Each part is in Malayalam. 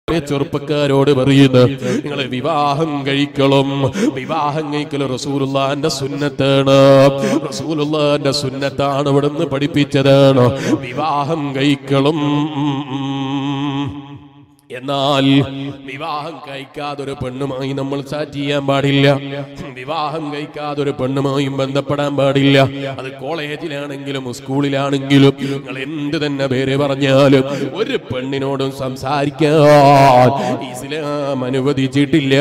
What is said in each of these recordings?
പഴയ ചെറുപ്പക്കാരോട് പറയുന്നത് നിങ്ങൾ വിവാഹം കഴിക്കണം വിവാഹം കഴിക്കൽ റസൂലുള്ളാന്റെ സുന്നത്താണ് റസൂലുള്ളാന്റെ സുന്നത്താണ് ഇവിടുന്ന് പഠിപ്പിച്ചതാണ് വിവാഹം കഴിക്കണം എന്നാൽ വിവാഹം കഴിക്കാതെ ഒരു പെണ്ണുമായി നമ്മൾ ചാറ്റ് ചെയ്യാൻ പാടില്ല വിവാഹം കഴിക്കാതെ ഒരു പെണ്ണുമായും ബന്ധപ്പെടാൻ പാടില്ല അത് കോളേജിലാണെങ്കിലും സ്കൂളിലാണെങ്കിലും നിങ്ങൾ എന്ത് തന്നെ പേര് പറഞ്ഞാലും ഒരു പെണ്ണിനോടും സംസാരിക്കാൻ ഇസ്ലാം അനുവദിച്ചിട്ടില്ല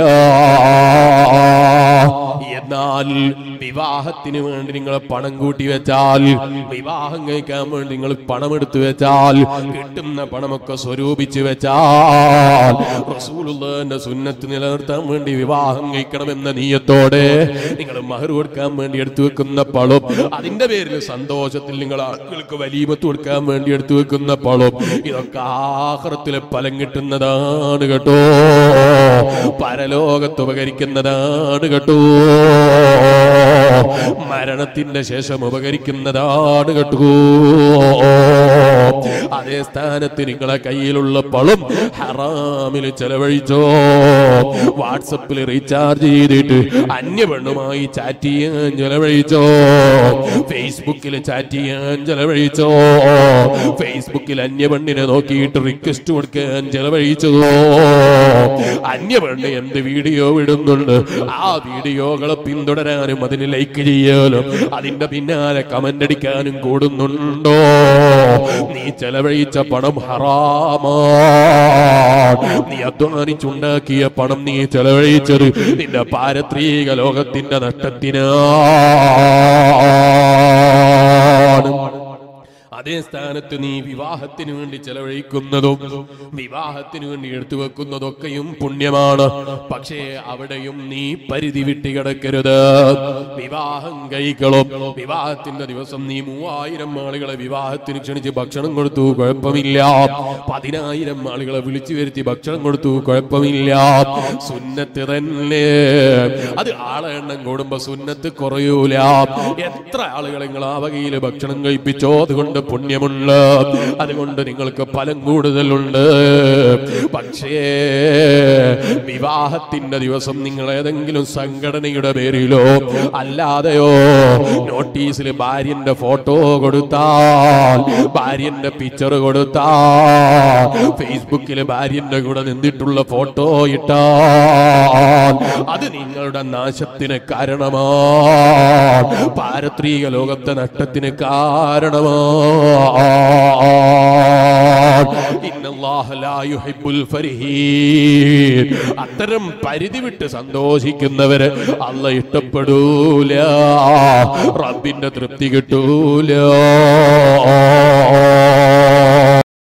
എന്നാൽ വിവാഹത്തിന് വേണ്ടി നിങ്ങൾ പണം കൂട്ടി വെച്ചാൽ വിവാഹം കഴിക്കാൻ വേണ്ടി നിങ്ങൾ പണം എടുത്തു വെച്ചാൽ കിട്ടുന്ന പണമൊക്കെ സ്വരൂപിച്ച് വെച്ചാൽ റസൂലുള്ളാന്റെ സുന്നത്ത് നിലനിർത്താൻ വേണ്ടി വിവാഹം കഴിക്കണമെന്ന നീയത്തോടെ നിങ്ങൾ മഹർ കൊടുക്കാൻ വേണ്ടി എടുത്തു വെക്കുന്ന പണം അതിന്റെ പേരിൽ സന്തോഷത്തിൽ നിങ്ങൾ ആളുകൾക്ക് വലിയമത്ത് കൊടുക്കാൻ വേണ്ടി എടുത്തു വെക്കുന്ന പണം ഇതൊക്കെ ആഹ്റത്തിലെ ഫലം കിട്ടുന്നതാണ് കേട്ടോ പരലോകത്ത് ഉപകരിക്കുന്നതാണ് കേട്ടോ മരണത്തിന്റെ ശേഷം ഉപകരിക്കുന്നതാണ് കേട്ടോ അതേ സ്ഥാനത്ത് നിങ്ങളെ കയ്യിലുള്ള പണം ഹറാമിൽ ചെലവഴിച്ചോ വാട്സപ്പിൽ റീചാർജ് ചെയ്തിട്ട് അന്യ പെണ്ണുമായി ചാറ്റ് ചെയ്യാൻ ചെലവഴിച്ചോ ഫേസ്ബുക്കിൽ ചാറ്റ് ചെയ്യാൻ ചെലവഴിച്ചോ ഫേസ്ബുക്കിൽ അന്യ പെണ്ണിനെ നോക്കിയിട്ട് റിക്വസ്റ്റ് കൊടുക്കാൻ ചെലവഴിച്ചോ അന്യ പെണ്ണ് എന്ത് വീഡിയോ വിടുന്നുണ്ട് ആ വീഡിയോകളെ പിന്തുടരാനും അതിന് ലൈക്ക് ചെയ്യാനും അതിന്റെ പിന്നാലെ കമന്റ് അടിക്കാനും കൂടുന്നുണ്ടോ നീ ചെലവഴിച്ച പണം ഹറാമാ നീ അധ്വാനിച്ചുണ്ടാക്കിയ പണം നീ ചെലവഴിച്ചത് നിന്റെ പാരത്രിക ലോകത്തിന്റെ നഷ്ടത്തിനാണ് അതേ സ്ഥാനത്ത് നീ വിവാഹത്തിന് വേണ്ടി ചെലവഴിക്കുന്നതും വിവാഹത്തിന് വേണ്ടി എടുത്തു വെക്കുന്നതൊക്കെയും പുണ്യമാണ് പക്ഷേ അവിടെയും നീ പരിധി വിട്ട് കിടക്കരുത് വിവാഹം കഴിക്കണം വിവാഹത്തിന്റെ ദിവസം നീ മൂവായിരം ആളുകളെ വിവാഹത്തിന് ക്ഷണിച്ച് ഭക്ഷണം കൊടുത്തു കുഴപ്പമില്ല പതിനായിരം ആളുകളെ വിളിച്ചു വരുത്തി ഭക്ഷണം കൊടുത്തു കുഴപ്പമില്ല സുന്നത്ത് തന്നെ അത് ആളെ എണ്ണം കൂടുമ്പോ സുന്നത്ത് കുറയൂല എത്ര ആളുകളെ നിങ്ങൾ ആ വകയിൽ ഭക്ഷണം കഴിപ്പിച്ചോ അതുകൊണ്ട് പുണ്യമുണ്ട് അതുകൊണ്ട് നിങ്ങൾക്ക് ഫലം കൂടുതലുണ്ട് പക്ഷേ വിവാഹത്തിന്റെ ദിവസം നിങ്ങൾ ഏതെങ്കിലും സംഘടനയുടെ പേരിലോ അല്ലാതെയോ നോട്ടീസിൽ ഭാര്യന്റെ ഫോട്ടോ കൊടുത്താൽ ഭാര്യന്റെ പിക്ചർ കൊടുത്താൽ ഫേസ്ബുക്കിൽ ഭാര്യന്റെ കൂടെ നിന്നിട്ടുള്ള ഫോട്ടോ ഇട്ടാൽ അത് നിങ്ങളുടെ നാശത്തിന് കാരണമാണ് പാരത്രിക ലോകത്തെ നഷ്ടത്തിന് കാരണമാണ് ഇന്നല്ലാഹ ലാ യുഹിബ്ബുൽ ഫരിഹീൻ. അത്തരം പരിധി വിട്ട് സന്തോഷിക്കുന്നവര് അല്ല ഇഷ്ടപ്പെടൂല റബ്ബിന്റെ തൃപ്തി കിട്ടൂല